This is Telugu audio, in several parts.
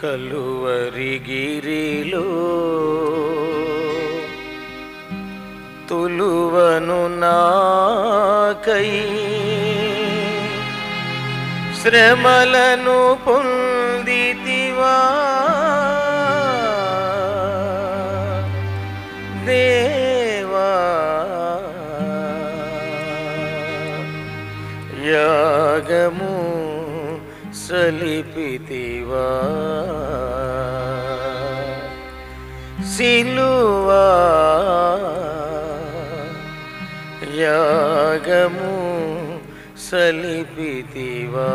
కలువరిగిరిలో తులువను నాకై శ్రమలను పొందితివా దేవా యాగము సలిపితివా సిలువా యాగము సలిపితివా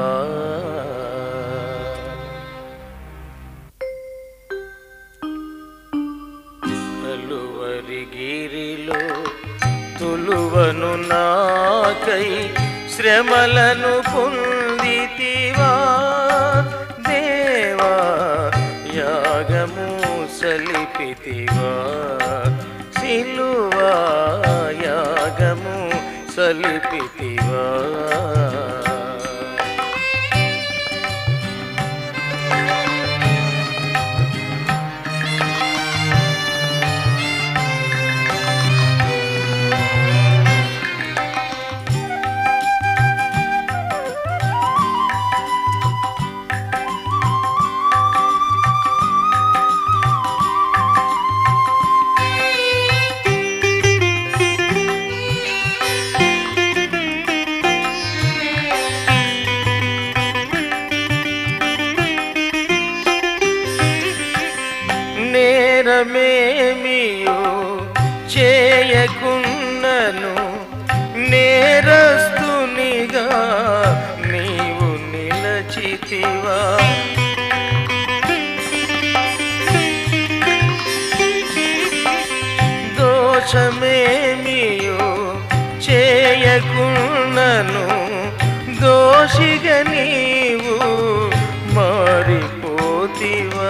కలువరిగిరిలో తులువను నాకై శ్రమలను పొందితివా దేవా యాగము సలిపితివా సిలువా యాగము సలిపితివా నేరమేమియో చేయకున్నను నేరస్తునిగా నీవు నిలచితివా దోషమేమియో చేయకున్నను దోషిగా నీవు మారిపోతివా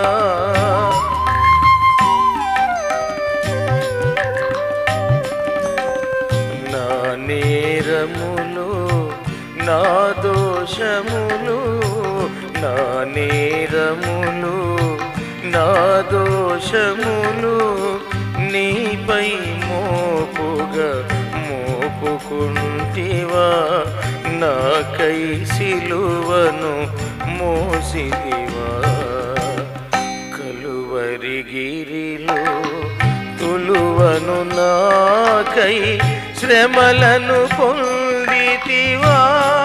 నా నేరములు నా దోషములు నా నేరములు నా దోషములు నీపై మోపుగా మోపుకుంటివా నాకై సిలువను మోసిదివా కలువరిగిరిలో తులువను నాకై శ్రమలను పొందితివా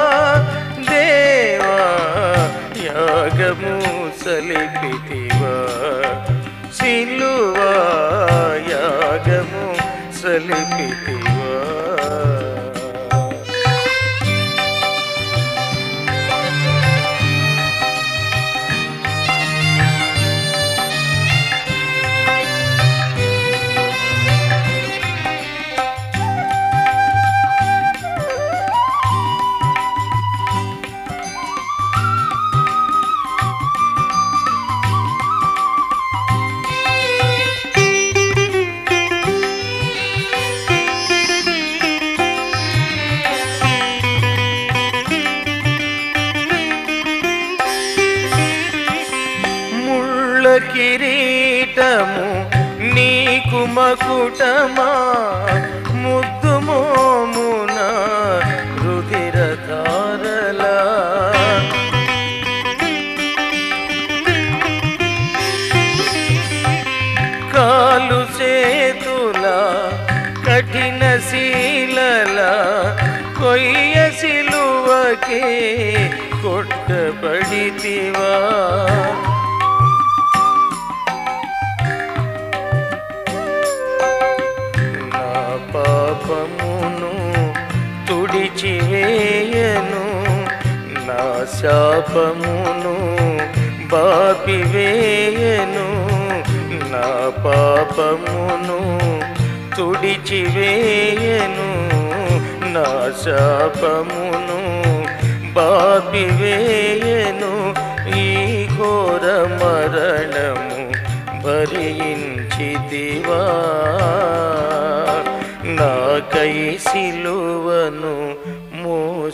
దేవా యాగము సలిపితివా సిలువా యాగము సలిపితివా ముళ్ళ కిరీటము నీకు మకుటమా ముద్దు మోమున రుధిర ధారలా కాలు చేతుల కఠిన శీలల కొయ్య సిలువకే కొట్టబడితివా నా పాపమును తుడిచివేయను నా శాపమును బాపివేయను నా పాపమును తుడిచివేయను నా శాపమును బాపివేయను ఈ ఘోర మరణము భరించితివా నాకై సిలువను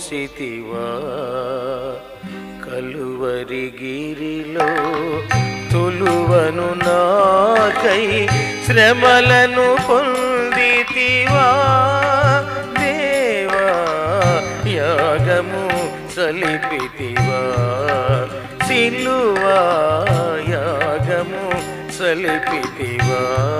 మోసితివా కలువరిగిరిలో తులువను నాకై శ్రమలను పొందితివా దేవా యాగము సలిపితివా సిలువా యాగము సలిపితివా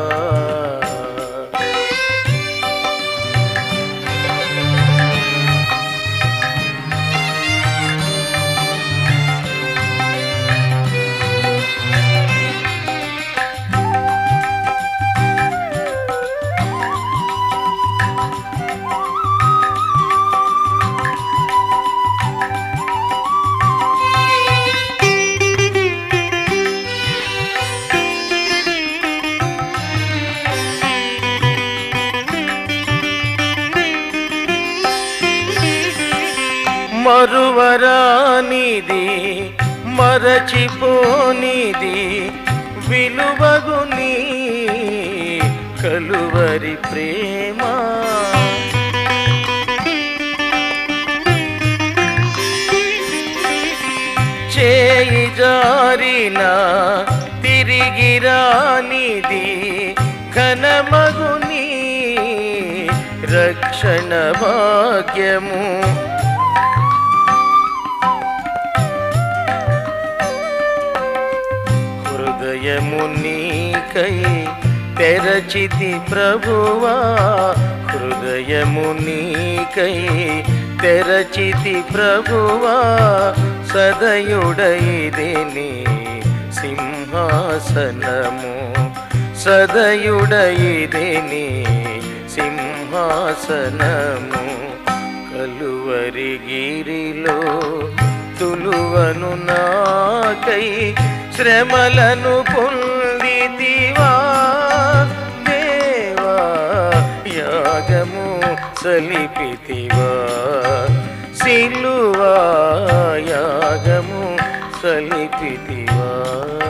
మరువరానిది మరచిపోనిది విలువగుని కలువరి ప్రేమ చేయి జారిన తిరిగి రానిది ఘనమగుని రక్షణ భాగ్యము హృదయము నీకై తెరచితి ప్రభువా హృదయము నీకై తెరచితి ప్రభువా సదయుడైదిని సింహాసనము సదయుడైదిని సింహాసనము కలువరి గిరిలో తులువను నాకై శ్రమలను పొందితివా దేవా యాగము సలిపితివా సిలువా యాగము సలిపితివా